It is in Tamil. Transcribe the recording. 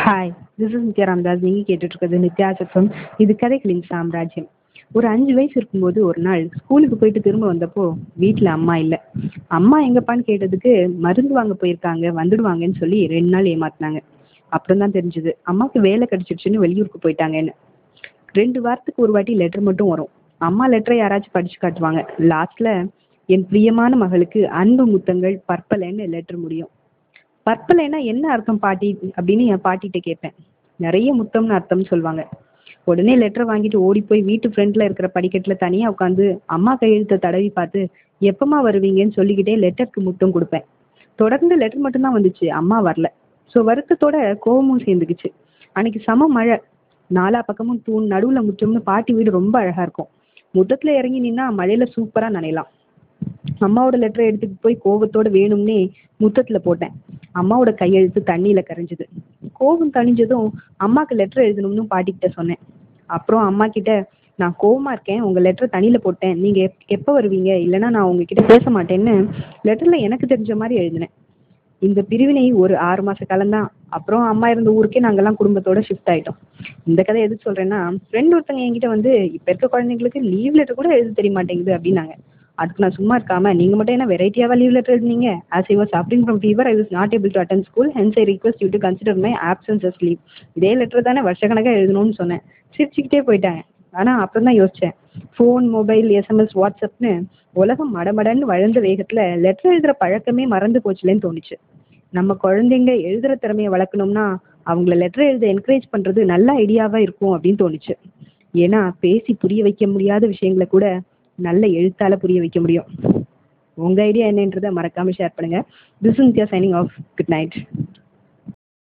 hi this is Nithya Ramadas நீங்கள் கேட்டுட்ருக்கிறது நித்யா எஃப்எம் இது கதைகளின் சாம்ராஜ்யம் ஒரு அஞ்சு வயசு இருக்கும்போது ஒரு நாள் ஸ்கூலுக்கு போயிட்டு திரும்ப வந்தப்போ வீட்டில் அம்மா இல்லை அம்மா எங்கப்பான்னு கேட்டதுக்கு மருந்து வாங்க போயிருக்காங்க வந்துடுவாங்கன்னு சொல்லி ரெண்டு நாள் ஏமாத்தினாங்க அப்புறம் தான் தெரிஞ்சுது அம்மாவுக்கு வேலை கிடச்சிருச்சுன்னு வெளியூருக்கு போயிட்டாங்கன்னு ரெண்டு வாரத்துக்கு ஒரு வாட்டி லெட்டர் மட்டும் வரும் அம்மா லெட்டரை யாராச்சும் படிச்சு காட்டுவாங்க லாஸ்ட்ல என் பிரியமான மகளுக்கு அன்பு முத்தங்கள் பற்பலைன்னு லெட்டர் முடியும் பற்பலைன்னா என்ன அர்த்தம் பாட்டி அப்படின்னு என் பாட்டிகிட்ட கேட்பேன் நிறைய முத்தம்னு அர்த்தம்னு சொல்லுவாங்க உடனே லெட்டர் வாங்கிட்டு ஓடி போய் வீட்டு ஃப்ரண்ட்ல இருக்கிற படிக்கட்டில் தனியாக உட்காந்து அம்மா கையெழுத்தை தடவி பார்த்து எப்பமா வருவீங்கன்னு சொல்லிக்கிட்டே லெட்டருக்கு முத்தம் கொடுப்பேன் தொடர்ந்து லெட்டர் மட்டும்தான் வந்துச்சு அம்மா வரல ஸோ வருத்தத்தோட கோபமும் சேர்ந்துக்குச்சு அன்னைக்கு செம மழை நாலா பக்கமும் தூண் நடுவில் முற்றம்னு பாட்டி வீடு ரொம்ப அழகா இருக்கும் முத்தத்துல இறங்கி நின்னா மழையில சூப்பரா நனையலாம் அம்மாவோட லெட்டரை எடுத்துட்டு போய் கோவத்தோட வேணும்னே முத்தத்துல போட்டேன் அம்மாவோட கையெழுத்து தண்ணியில கரைஞ்சுது கோபம் தணிஞ்சதும் அம்மாக்கு லெட்டர் எழுதணும்னு பாட்டிக்கிட்ட சொன்னேன் அப்புறம் அம்மா கிட்ட நான் கோவமா இருக்கேன் உங்க லெட்டரை தண்ணியில போட்டேன் நீங்க எப் எப்போ வருவீங்க இல்லைன்னா நான் உங்ககிட்ட பேச மாட்டேன்னு லெட்டர்ல எனக்கு தெரிஞ்ச மாதிரி எழுதினேன் இந்த பிரிவினை ஒரு ஆறு மாச காலம்தான் அப்புறம் அம்மா இருந்த ஊருக்கே நாங்கெல்லாம் குடும்பத்தோட ஷிஃப்ட் ஆயிட்டோம் இந்த கதை எதுக்கு சொல்றேன்னா ஃப்ரெண்ட் ஒருத்தங்க என்கிட்ட வந்து இப்ப இருக்க குழந்தைங்களுக்கு லீவ் லெட்டர் கூட எழுத தெரிய மாட்டேங்குது அப்படின்னாங்க அதுக்கு நான் சும்மா இருக்காம நீங்க மட்டும் என்ன வெரைட்டியாவா லீவ் லெட்டர் எழுதுனீங்க as I was suffering from fever I was not able to attend school hence I request you to consider my absence as leave இதே லெட்டர் தானே வருஷக்கணக்காக எழுதணும்னு சொன்னேன் சிரிச்சுக்கிட்டே போயிட்டாங்க ஆனா அப்புறம் தான் யோசிச்சேன் ஃபோன் மொபைல் எஸ்எம்எஸ் வாட்ஸ்அப்னு உலகம் மடமடன்னு வளர்ந்த வேகத்துல லெட்டர் எழுதுற பழக்கமே மறந்து போச்சுலேன்னு தோணுச்சு நம்ம குழந்தைங்க எழுதுற திறமையை வளர்க்கணும்னா அவங்கள லெட்டர் எழுத என்கரேஜ் பண்றது நல்ல ஐடியாவா இருக்கும் அப்படின்னு தோணுச்சு ஏன்னா பேசி புரிய வைக்க முடியாத விஷயங்களை கூட நல்ல எழுத்தால புரிய வைக்க முடியும் உங்க ஐடியா என்னன்றதை மறக்காம ஷேர் பண்ணுங்க this Nithya signing off good night